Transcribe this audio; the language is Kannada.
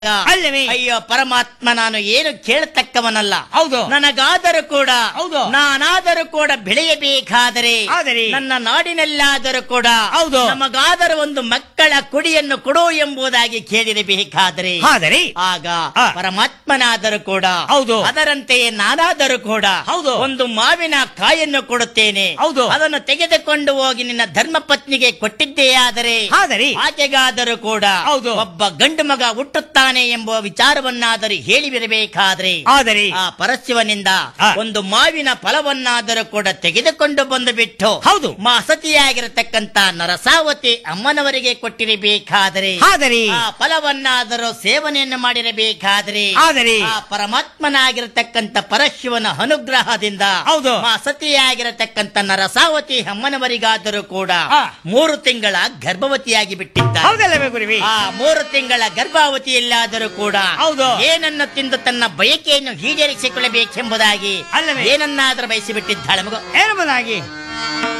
ಅಲ್ಲವೇ? ಅಯ್ಯೋ ಪರಮಾತ್ಮ ನಾನು ಏನು ಕೇಳತಕ್ಕವನಲ್ಲ ಹೌದು. ನನಗಾದರೂ ಕೂಡ ಹೌದು. ನಾನಾದರೂ ಕೂಡ ಬೆಳೆಯಬೇಕಾದರೆ ಆದರೆ? ನನ್ನ ನಾಡಿನಲ್ಲಾದರೂ ಕೂಡ ಹೌದು. ನಮಗಾದರೂ ಒಂದು ಮಕ್ಕಳ ಕುಡಿಯನ್ನು ಕೊಡು ಎಂಬುದಾಗಿ ಕೇಳಿರಬೇಕಾದರೆ ಆದರೆ ಆಗ ಆ. ಪರಮಾತ್ಮನಾದರೂ ಕೂಡ ಹೌದು. ಅದರಂತೆಯೇ ನಾನಾದರೂ ಕೂಡ ಹೌದು. ಒಂದು ಮಾವಿನ ಕಾಯನ್ನು ಕೊಡುತ್ತೇನೆ ಹೌದು. ಅದನ್ನು ತೆಗೆದುಕೊಂಡು ಹೋಗಿ ನಿನ್ನ ಧರ್ಮ ಪತ್ನಿಗೆ ಕೊಟ್ಟಿದ್ದೇ ಆದರೆ ಆದರೆ? ಆಕೆಗಾದರೂ ಕೂಡ ಹೌದು. ಒಬ್ಬ ಗಂಡು ಮಗ ಹುಟ್ಟುತ್ತಾನೆ ಎಂಬ ವಿಚಾರವನ್ನಾದರೂ ಹೇಳಿಬಿಡಬೇಕಾದ್ರೆ ಆದರೆ ಆ ಪರಶಿವನಿಂದ ಆ. ಒಂದು ಮಾವಿನ ಫಲವನ್ನಾದರೂ ಕೂಡ ತೆಗೆದುಕೊಂಡು ಬಂದು ಬಿಟ್ಟು ಹೌದು. ಮಸತಿಯಾಗಿರತಕ್ಕಂತ ನರಸಾವತಿ ಅಮ್ಮನವರಿಗೆ ಕೊಟ್ಟಿರಬೇಕಾದರೆ ಆದರೆ ಆ ಫಲವನ್ನಾದರೂ ಸೇವನೆಯನ್ನು ಮಾಡಿರಬೇಕಾದರೆ ಆದರೆ? ಆ ಪರಮಾತ್ಮನಾಗಿರತಕ್ಕಂತ ಪರಶಿವನ ಅನುಗ್ರಹದಿಂದ ಹೌದು. ಸತಿಯಾಗಿರತಕ್ಕಂತ ನರಸಾವತಿ ಅಮ್ಮನವರಿಗಾದರೂ ಕೂಡ ಆ. ಮೂರು ತಿಂಗಳ ಗರ್ಭವತಿಯಾಗಿ ಬಿಟ್ಟಿದ್ದ ಹೌದಲ್ಲವೇ ಗುರುವಿ ಆ ಮೂರು ತಿಂಗಳ ಗರ್ಭಾವತಿಯಲ್ಲಾದರೂ ಕೂಡ ಹೌದು. ಏನನ್ನು ತಿಂದು ತನ್ನ ಬಯಕೆಯನ್ನು ಈಡೇರಿಸಿಕೊಳ್ಳಬೇಕೆಂಬುದಾಗಿ ಅಲ್ಲವೇ? ಏನನ್ನಾದರೂ ಬಯಸಿ ಬಿಟ್ಟಿದ್ದಾಳೆ ಮಗು ಎಂಬುದಾಗಿ